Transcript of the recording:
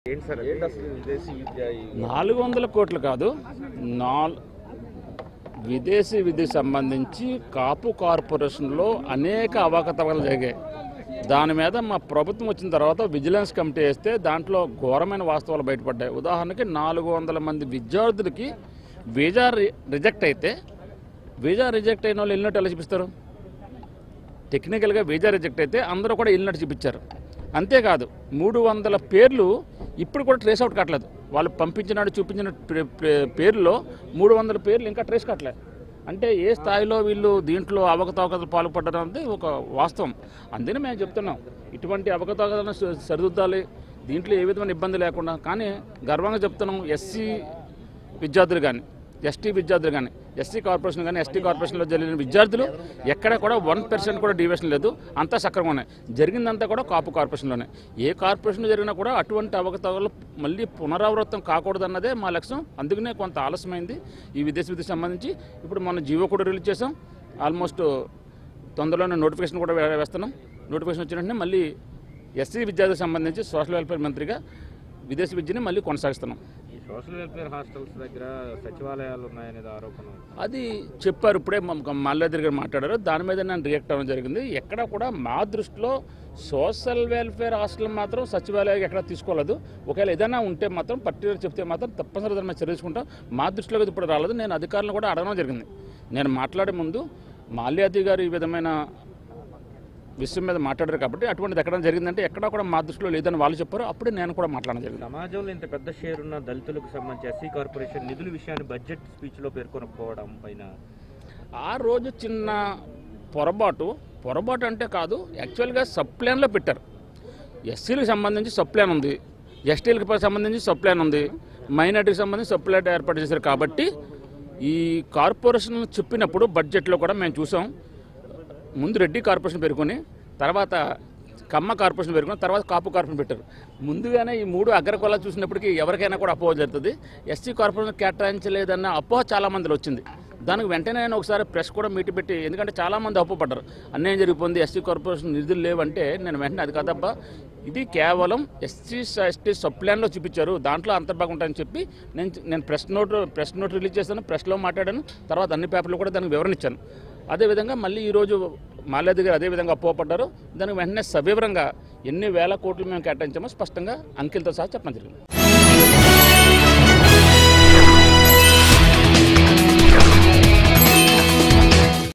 ఏంటి సార్ ఏంటి అసలు విదేశీ విద్య ఈ నాలుగు వందల కోట్లు కాదు నాల్ విదేశీ విద్యకు సంబంధించి కాపు కార్పొరేషన్లో అనేక అవకతవకలు జరిగాయి దాని మీద మా ప్రభుత్వం వచ్చిన తర్వాత విజిలెన్స్ కమిటీ వేస్తే దాంట్లో ఘోరమైన వాస్తవాలు బయటపడ్డాయి ఉదాహరణకి నాలుగు వందల మంది విద్యార్థులకి వీజా రి- రిజెక్ట్ అయితే వీజా రిజెక్ట్ అయిన వాళ్ళు వెళ్ళినట్టు ఎలా చూపిస్తారు టెక్నికల్గా వీజా రిజెక్ట్ అయితే అందరూ కూడా వెళ్ళినట్టు చూపించారు అంతేకాదు మూడు వందల పేర్లు ఇప్పుడు కూడా ట్రేస్ అవుట్ కావట్లేదు వాళ్ళు పంపించినాడు చూపించిన పే- పే- పేర్లో మూడు వందల పేర్లు ఇంకా ట్రేస్ కావట్లేదు అంటే ఏ స్థాయిలో వీళ్ళు దీంట్లో అవకతవకతలు పాల్పడ్డారు అనేది ఒక వాస్తవం అందుకని మేము చెప్తున్నాం ఇటువంటి అవకతవకతలను స- సరిదిద్దాలి దీంట్లో ఏ విధమైన ఇబ్బంది లేకుండా కానీ గర్వంగా చెప్తున్నాం ఎస్సీ విద్యార్థులు కానీ ఎస్టీ విద్యార్థులు కానీ ఎస్సీ కార్పొరేషన్ కానీ ఎస్టీ కార్పొరేషన్లో జరిగిన విద్యార్థులు ఎక్కడ కూడా వన్ పర్సెంట్ కూడా డివిషన్ లేదు అంతా సక్రమంగా ఉన్నాయి జరిగిందంతా కూడా కాపు కార్పొరేషన్లోనే ఏ కార్పొరేషన్ జరిగినా కూడా అటువంటి అవకతవకలు మళ్ళీ పునరావృతం కాకూడదన్నదే మా లక్ష్యం అందుకనే కొంత ఆలస్యమైంది ఈ విదేశీ విద్యకు సంబంధించి ఇప్పుడు మన జీవో కూడా రిలీజ్ చేసాం ఆల్మోస్ట్ తొందరలోనే నోటిఫికేషన్ కూడా వే- వేస్తున్నాం నోటిఫికేషన్ వచ్చిన వెంటనే మళ్ళీ ఎస్సీ విద్యార్థికి సంబంధించి సోషల్ వెల్ఫేర్ మంత్రిగా విదేశీ విద్యని మళ్ళీ కొనసాగిస్తున్నాం ఈ సోషల్ వెల్ఫేర్ హాస్టల్స్ దగ్గర సచివాలయాలు ఉన్నాయనేది ఆరోపణ ఉంది. అది చెప్పారు ఇప్పుడే మల్లాద్రి గారు మాట్లాడారు దాని మీద నేను రియాక్ట్ అవ్వడం జరిగింది ఎక్కడ కూడా మా దృష్టిలో సోషల్ వెల్ఫేర్ హాస్టల్ మాత్రం సచివాలయం ఎక్కడ తీసుకోలేదు ఒకవేళ ఏదైనా ఉంటే మాత్రం పర్టికులర్ చెప్తే మాత్రం తప్పనిసరి దాని మీద చర్య తీసుకుంటాం మా దృష్టిలోకి ఇది ఇప్పుడు రాలేదు నేను అధికారులను కూడా అడగడం జరిగింది నేను మాట్లాడే ముందు మాల్యాద్రి గారు ఈ విధమైన విషయం మీద మాట్లాడారు కాబట్టి అటువంటిది ఎక్కడ జరిగిందంటే ఎక్కడా కూడా మా దృష్టిలో లేదని వాళ్ళు చెప్పారు అప్పుడే నేను కూడా మాట్లాడడం జరిగింది సమాజంలో ఇంత పెద్ద షేర్ ఉన్న దళితులకు సంబంధించి ఎస్సీ కార్పొరేషన్ నిధుల విషయాన్ని బడ్జెట్ స్పీచ్లో పేర్కొనకపోవడం పైన ఆ రోజు చిన్న పొరపాటు పొరపాటు అంటే కాదు యాక్చువల్గా సబ్ ప్లాన్లో పెట్టారు ఎస్సీలకు సంబంధించి సబ్ ప్లాన్ ఉంది ఎస్టీలకు సంబంధించి సబ్ ప్లాన్ ఉంది మైనార్టీకి సంబంధించి సబ్ ప్లాన్ ఏర్పాటు చేశారు కాబట్టి ఈ కార్పొరేషన్ చెప్పినప్పుడు బడ్జెట్లో కూడా మేము చూసాం ముందు రెడ్డి కార్పొరేషన్ పేర్కొని తర్వాత కమ్మ కార్పొరేషన్ పేర్కొని తర్వాత కాపు కార్పొరేషన్ పెట్టారు ముందుగానే ఈ మూడు అగ్రకుల చూసినప్పటికీ ఎవరికైనా కూడా అపోహ జరుగుతుంది ఎస్సీ కార్పొరేషన్ కేటాయించలేదన్న అపోహ చాలా మందిలో వచ్చింది దానికి వెంటనే నేను ఒకసారి ప్రెస్ కూడా మీటి పెట్టి ఎందుకంటే చాలామంది అపోపడ్డారు అన్యాయం జరిగిపోయింది ఎస్సీ కార్పొరేషన్ నిధులు లేవంటే నేను వెంటనే అది కాదబ్బా ఇది కేవలం ఎస్సీ ఎస్టీ సబ్ ప్లాన్లో చూపించారు దాంట్లో అంతర్భాగం ఉంటాయని చెప్పి నేను నేను press note press note release చేశాను ప్రెస్లో మాట్లాడాను తర్వాత అన్ని పేపర్లు కూడా దానికి వివరణ ఇచ్చాను అదేవిధంగా మళ్ళీ ఈరోజు మాల్యాది గారు అదేవిధంగా అపోపడ్డారు దానికి వెంటనే సవివరంగా ఎన్ని వేల కోట్లు మేము కేటాయించామో స్పష్టంగా అంకెలతో సహా చెప్పడం జరిగింది